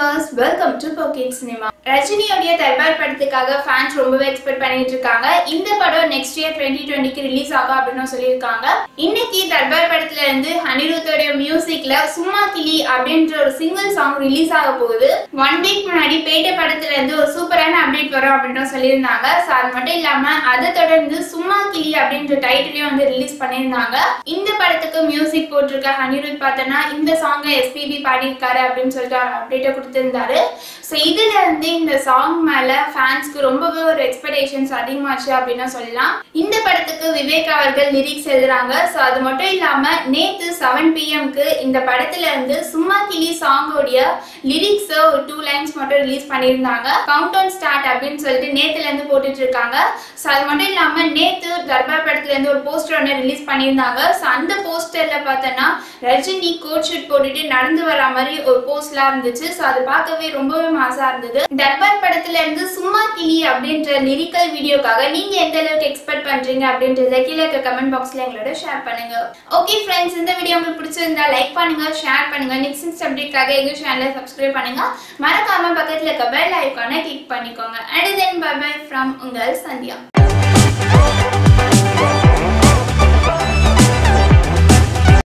viewers welcome to pocket cinema ரஜினியோடைய தர்பார் படத்துக்காக fans ரொம்பவே எக்ஸ்பெக்ட் பண்ணிட்டு இருக்காங்க இந்த படம் நெக்ஸ்ட் இயர் டுவெண்ட்டி டுவெண்ட்டிக்கு ரிலீஸ் ஆகும் அப்படின்னு சொல்லியிருக்காங்க இன்னைக்கு தர்பார் படத்துல இருந்து அனிருத்தோடைய மியூசிக்ல சும்மா கிளி அப்படின்ற ஒரு சிங்கிள் சாங் ரிலீஸ் ஆக போகுது ஒன் வீக் முன்னாடி பேட்டை படத்துல இருந்து ஒரு சூப்பரான அப்டேட் வரும் அப்படின்னு சொல்லியிருந்தாங்க ஸோ அது மட்டும் இல்லாம அதை தொடர்ந்து சும்மா கிளி அப்படின்ற டைட்டிலையும் வந்து ரிலீஸ் பண்ணியிருந்தாங்க இந்த படத்துக்கு மியூசிக் போட்டிருக்க அனிருத் பார்த்தோன்னா இந்த சாங்கை எஸ்பிபி பாடியிருக்காரு அப்படின்னு சொல்லிட்டு அப்டேட்டை கொடுத்திருந்தாரு ஸோ இதுல இருந்து இந்த சாங் மேல ஃபேன்ஸ்க்கு ரொம்பவே ஒரு எக்ஸ்பெக்டேஷன்ஸ் அதிகமாச்சு அப்படின்னு சொல்லலாம் இந்த படத்துக்கு விவேக் அவர்கள் லிரிக்ஸ் எழுதுறாங்க ஸோ அது மட்டும் இல்லாம நேத்து செவன் பிஎம்க்கு இந்த படத்துல இருந்து சும்மா கிளி சாங்கோடைய லிரிக்ஸ் ஒரு டூ லைன்ஸ் மட்டும் ரிலீஸ் பண்ணியிருந்தாங்க கவுண்ட் டவுன் ஸ்டார்ட் அப்படின்னு சொல்லிட்டு நேத்துல இருந்து போட்டுட்டு இருக்காங்க ஸோ அது மட்டும் இல்லாம நேத்து தர்பார் படத்துல இருந்து ஒரு போஸ்டர் ஒன்று ரிலீஸ் பண்ணியிருந்தாங்க ஸோ அந்த போஸ்டர்ல பார்த்தோன்னா ரஜினி கோட் ஷூட் போட்டுட்டு நடந்து வர மாதிரி ஒரு போஸ்ட்லாம் இருந்துச்சு ஸோ அது பார்க்கவே ரொம்பவே மாசா இருந்தது தர்பார் படத்துல இருந்து சும்மா கிளி அப்படின்ற லிரிக்கல் வீடியோக்காக நீங்க எந்த அளவுக்கு எக்ஸ்பெக்ட் பண்றீங்க அப்படின்றத கீழே இருக்க கமெண்ட் பாக்ஸ்ல எங்களோட ஷேர் பண்ணுங்க ஓகே ஃப்ரெண்ட்ஸ் இந்த வீடியோ உங்களுக்கு பிடிச்சிருந்தா லைக் பண்ணுங்க ஷேர் பண்ணுங்க நெக்ஸ்ட் அப்டேட்காக எங்க சேனலை சப்ஸ்கிரைப் பண்ணுங்க மறக்காம பக்கத்துல இருக்க பெல் ஐக்கானை கிளிக் பண்ணிக்கோங்க and then bye bye from உங்கள் சந்தியா